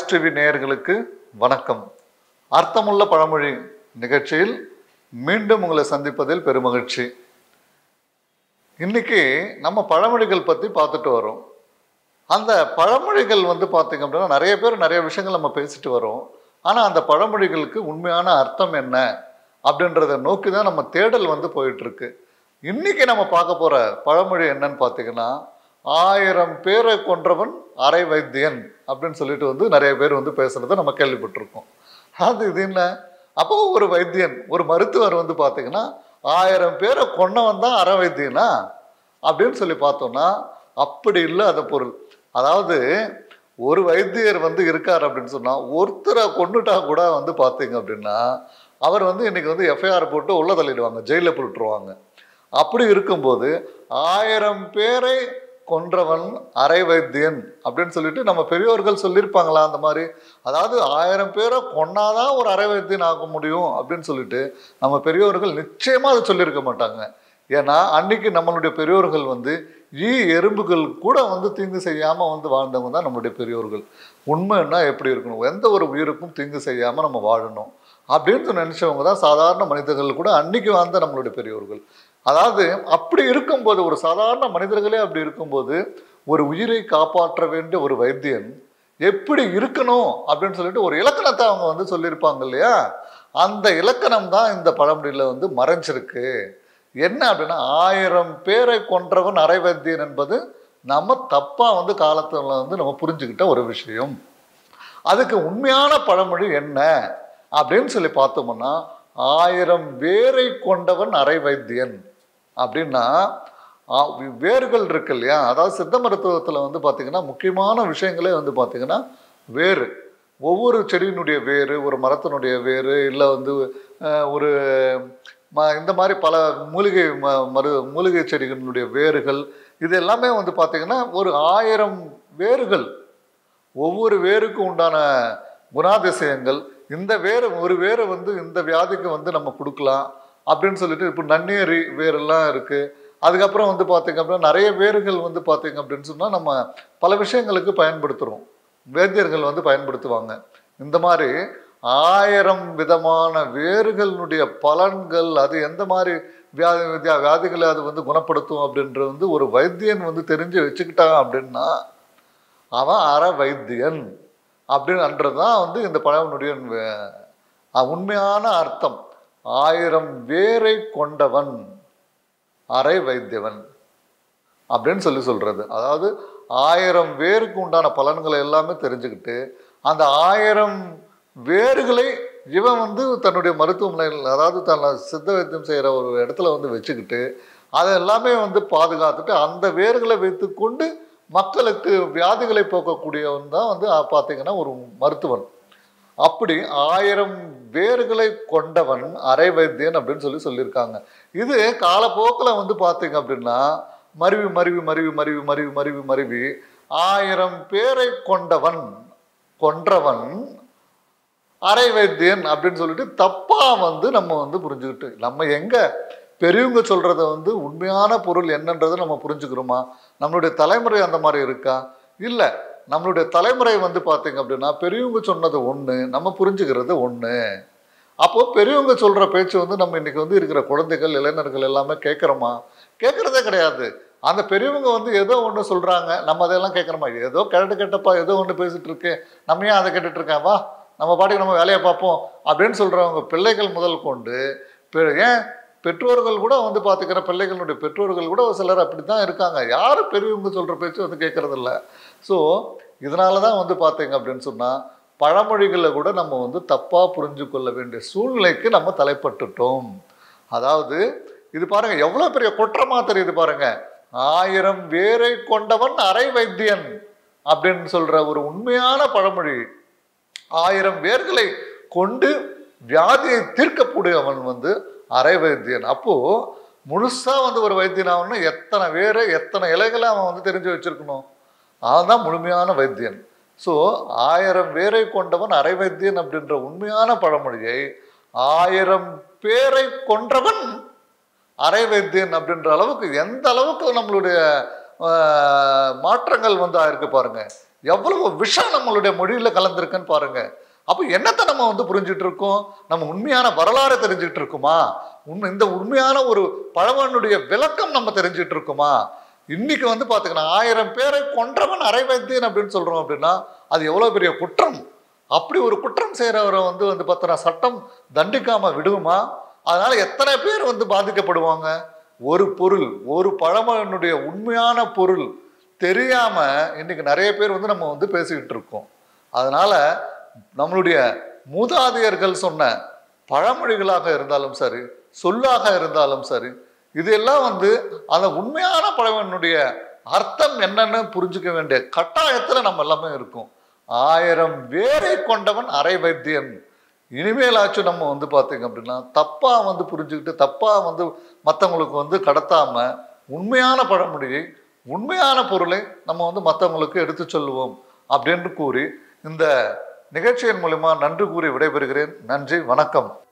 voice TV நேயர்களுக்கு வணக்கம் அர்த்தமுள்ள பழமொழி நிகழ்ச்சியில் மீண்டும் உங்களை சந்திப்பதில் பெருமகிழ்ச்சி இன்னைக்கு நம்ம பழமொழிகள் பற்றி பார்த்துட்டு வரோம் அந்த பழமொழிகள் வந்து பார்த்தீங்க அப்படின்னா நிறைய பேர் நிறைய விஷயங்கள் நம்ம பேசிட்டு வரோம் ஆனால் அந்த பழமொழிகளுக்கு உண்மையான அர்த்தம் என்ன அப்படின்றத நோக்கி தான் நம்ம தேடல் வந்து போயிட்டு இருக்கு இன்னைக்கு நம்ம பார்க்க போற பழமொழி என்னன்னு பார்த்தீங்கன்னா ஆயிரம் பேரை கொன்றவன் அரை வைத்தியன் அப்படின்னு சொல்லிட்டு வந்து நிறைய பேர் வந்து பேசுறதை நம்ம கேள்விப்பட்டிருக்கோம் அது இது என்ன அப்போ ஒரு வைத்தியன் ஒரு மருத்துவர் வந்து பார்த்தீங்கன்னா ஆயிரம் பேரை கொன்னவன் தான் அரை வைத்தியனா அப்படின்னு சொல்லி பார்த்தோம்னா அப்படி இல்லை அந்த பொருள் அதாவது ஒரு வைத்தியர் வந்து இருக்கார் அப்படின்னு சொன்னா ஒருத்தரை கொண்டுட்டா கூட வந்து பார்த்தீங்க அப்படின்னா அவர் வந்து இன்னைக்கு வந்து எஃப்ஐஆர் போட்டு உள்ள தள்ளிடுவாங்க ஜெயிலில் போட்டுருவாங்க அப்படி இருக்கும்போது ஆயிரம் பேரை கொன்றவன் அரை வைத்தியன் அப்படின்னு சொல்லிட்டு நம்ம பெரியோர்கள் சொல்லியிருப்பாங்களா அந்த மாதிரி அதாவது ஆயிரம் பேரை கொன்னாதான் ஒரு அரை வைத்தியன் ஆக முடியும் அப்படின்னு சொல்லிட்டு நம்ம பெரியோர்கள் நிச்சயமா அதை சொல்லியிருக்க மாட்டாங்க ஏன்னா அன்னைக்கு நம்மளுடைய பெரியோர்கள் வந்து ஈ எறும்புகள் கூட வந்து தீங்கு செய்யாம வந்து வாழ்ந்தவங்க தான் நம்மளுடைய பெரியோர்கள் உண்மைன்னா எப்படி இருக்கணும் எந்த ஒரு உயிருக்கும் தீங்கு செய்யாம நம்ம வாழணும் அப்படின்னு நினைச்சவங்க தான் சாதாரண மனிதர்கள் கூட அன்னைக்கு வாழ்ந்த நம்மளுடைய பெரியோர்கள் அதாவது அப்படி இருக்கும்போது ஒரு சாதாரண மனிதர்களே அப்படி இருக்கும்போது ஒரு உயிரை காப்பாற்ற வேண்டிய ஒரு வைத்தியன் எப்படி இருக்கணும் அப்படின்னு சொல்லிட்டு ஒரு இலக்கணத்தை அவங்க வந்து சொல்லியிருப்பாங்க இல்லையா அந்த இலக்கணம் தான் இந்த பழமொழியில வந்து மறைஞ்சிருக்கு என்ன அப்படின்னா ஆயிரம் பேரை கொன்றவன் அரை வைத்தியன் என்பது நம்ம தப்பா வந்து காலத்துல வந்து நம்ம புரிஞ்சுக்கிட்ட ஒரு விஷயம் அதுக்கு உண்மையான பழமொழி என்ன அப்படின்னு சொல்லி பார்த்தோம்னா ஆயிரம் வேரை கொண்டவன் அரை வைத்தியன் அப்படின்னா ஆ, வி- வேர்கள் இருக்கு இல்லையா அதாவது சித்த மருத்துவத்தில் வந்து பார்த்தீங்கன்னா முக்கியமான விஷயங்களே வந்து பார்த்தீங்கன்னா வேறு ஒவ்வொரு செடியினுடைய வேறு ஒரு மரத்தினுடைய வேறு இல்லை வந்து அஹ், ஒரு ம இந்த மாதிரி பல மூலிகை ம மரு மூலிகை செடிகளினுடைய வேர்கள் இது எல்லாமே வந்து பார்த்தீங்கன்னா ஒரு ஆயிரம் வேர்கள் ஒவ்வொரு வேருக்கும் உண்டான குணாதிசயங்கள் இந்த வேறு ஒரு வேரை வந்து இந்த வியாதிக்கு வந்து நம்ம கொடுக்கலாம் அப்படின்னு சொல்லிட்டு இப்போ நன்னீரி வேரெல்லாம் இருக்கு அதுக்கப்புறம் வந்து பார்த்தீங்க அப்படின்னா நிறைய வேர்கள் வந்து பார்த்தீங்க அப்படின்னு சொன்னால் நம்ம பல விஷயங்களுக்கு பயன்படுத்துகிறோம் வேதியர்கள் வந்து பயன்படுத்துவாங்க இந்த மாதிரி ஆயிரம் விதமான வேர்களுடைய பலன்கள் அது எந்த மாதிரி வியாதி வியா- வியாதிகளை அது வந்து குணப்படுத்தும் அப்படின்றது வந்து ஒரு வைத்தியன் வந்து தெரிஞ்சு வச்சுக்கிட்டான் அப்படின்னா அவன் அற வைத்தியன் அப்படின்றது தான் வந்து இந்த பழமொழிய உண்மையான அர்த்தம் ஆயிரம் வேரை கொண்டவன் அரை வைத்தியவன் அப்படின்னு சொல்லி சொல்றது அதாவது ஆயிரம் வேருக்கு உண்டான பலன்களை எல்லாமே தெரிஞ்சுக்கிட்டு அந்த ஆயிரம் வேர்களை இவன் வந்து தன்னுடைய மருத்துவமனையில் அதாவது தன்னை சித்த வைத்தியம் செய்கிற ஒரு இடத்துல வந்து வச்சுக்கிட்டு அதை எல்லாமே வந்து பாதுகாத்துட்டு அந்த வேர்களை வைத்துக்கொண்டு மக்களுக்கு வியாதிகளை போக்கக்கூடியவன் தான் வந்து அஹ், பார்த்தீங்கன்னா ஒரு மருத்துவன் அப்படி ஆயிரம் வேர்களை கொண்டவன் அரை வைத்தியன் அப்படின்னு சொல்லி சொல்லியிருக்காங்க இது காலப்போக்கில் வந்து பார்த்தீங்க அப்படின்னா மருவி மருவி மருவி மருவி மருவி மருவி மருவி ஆயிரம் பேரை கொண்டவன் கொன்றவன் அரை வைத்தியன் அப்படின்னு சொல்லிட்டு தப்பா வந்து நம்ம வந்து புரிஞ்சுக்கிட்டு நம்ம எங்க பெரியவங்க சொல்றத வந்து உண்மையான பொருள் என்னன்றதை நம்ம புரிஞ்சுக்கிறோமா நம்மளுடைய தலைமுறை அந்த மாதிரி இருக்கா இல்லை நம்மளுடைய தலைமுறை வந்து பார்த்தீங்க அப்படின்னா பெரியவங்க சொன்னது ஒன்று நம்ம புரிஞ்சுக்கிறது ஒன்று அப்போ பெரியவங்க சொல்ற பேச்சு வந்து நம்ம இன்னைக்கு வந்து இருக்கிற குழந்தைகள் இளைஞர்கள் எல்லாமே கேட்குறோமா கேட்கறதே கிடையாது அந்த பெரியவங்க வந்து ஏதோ ஒன்று சொல்றாங்க நம்ம அதெல்லாம் கேட்குறோமா ஏதோ கேட்டு கேட்டப்பா ஏதோ ஒன்று பேசிட்டு இருக்கு நம்ம ஏன் அதை கேட்டுட்டு இருக்கேன் வா நம்ம பாட்டுக்கு நம்ம வேலையை பார்ப்போம் அப்படின்னு சொல்றவங்க பிள்ளைகள் முதல் கொண்டு பெ- ஏன் பெற்றோர்கள் கூட வந்து பார்த்துக்கிற பிள்ளைகளுடைய பெற்றோர்கள் கூட ஒரு சிலர் அப்படி தான் இருக்காங்க யாரும் பெரியவங்க சொல்கிற பேச்சு வந்து கேட்கறதில்ல ஸோ இதனால தான் வந்து பார்த்தீங்க அப்படின்னு சொன்னால் பழமொழிகளை கூட நம்ம வந்து தப்பாக புரிஞ்சு கொள்ள வேண்டிய சூழ்நிலைக்கு நம்ம தலைப்பட்டுட்டோம் அதாவது இது பாருங்க எவ்வளோ பெரிய குற்றமா தெரியுது பாருங்க ஆயிரம் வேரை கொண்டவன் அரை வைத்தியன் அப்படின்னு சொல்ற ஒரு உண்மையான பழமொழி ஆயிரம் வேர்களை கொண்டு வியாதியை தீர்க்கக்கூடியவன் வந்து அரை வைத்தியன் அப்போ முழுசா வந்து ஒரு வைத்தியன் ஆகணும்னா எத்தனை வேரை எத்தனை இலைகளை அவன் வந்து தெரிஞ்சு வச்சிருக்கணும் அவன் முழுமையான வைத்தியன் ஸோ ஆயிரம் வேரை கொண்டவன் அரை வைத்தியன் அப்படின்ற உண்மையான பழமொழியை ஆயிரம் பேரை கொன்றவன் அரை வைத்தியன் அப்படின்ற அளவுக்கு எந்த அளவுக்கு நம்மளுடைய ஆஹ், மாற்றங்கள் வந்து ஆயிருக்கு பாருங்க எவ்வளவு விஷம் நம்மளுடைய மொழியில கலந்துருக்குன்னு பாருங்க அப்போ என்னத்தை நம்ம வந்து புரிஞ்சுட்டு இருக்கோம் நம்ம உண்மையான வரலாறு தெரிஞ்சுட்டு இருக்குமா உண்மை இந்த உண்மையான ஒரு பழமனுடைய விளக்கம் நம்ம தெரிஞ்சுட்டு இருக்குமா இன்னைக்கு வந்து பாத்தீங்கன்னா ஆயிரம் பேரை கொன்றவன் அரைவைத்தியன் அப்படின்னு சொல்றோம் அப்படின்னா அது எவ்வளவு பெரிய குற்றம் அப்படி ஒரு குற்றம் செய்யறவரை வந்து வந்து பார்த்தோன்னா சட்டம் தண்டிக்காம விடுமா அதனால எத்தனை பேர் வந்து பாதிக்கப்படுவாங்க ஒரு பொருள் ஒரு பழமனுடைய உண்மையான பொருள் தெரியாம இன்னைக்கு நிறைய பேர் வந்து நம்ம வந்து பேசிக்கிட்டு இருக்கோம் அதனால நம்மளுடைய மூதாதையர்கள் சொன்ன பழமொழிகளாக இருந்தாலும் சரி சொல்லாக இருந்தாலும் சரி இதெல்லாம் வந்து அந்த உண்மையான பழமனுடைய அர்த்தம் என்னன்னு புரிஞ்சுக்க வேண்டிய கட்டாயத்துல நம்ம எல்லாமே இருக்கும் ஆயிரம் வேரை கொண்டவன் அரை வைத்தியன் இனிமேலாச்சும் நம்ம வந்து பார்த்தீங்க அப்படின்னா தப்பா வந்து புரிஞ்சுக்கிட்டு தப்பா வந்து மற்றவங்களுக்கு வந்து கடத்தாம உண்மையான பழமொழியை உண்மையான பொருளை நம்ம வந்து மற்றவங்களுக்கு எடுத்து சொல்லுவோம் அப்படின்னு கூறி இந்த நிகழ்ச்சியின் மூலமா நன்றி கூறி விடைபெறுகிறேன் நன்றி வணக்கம்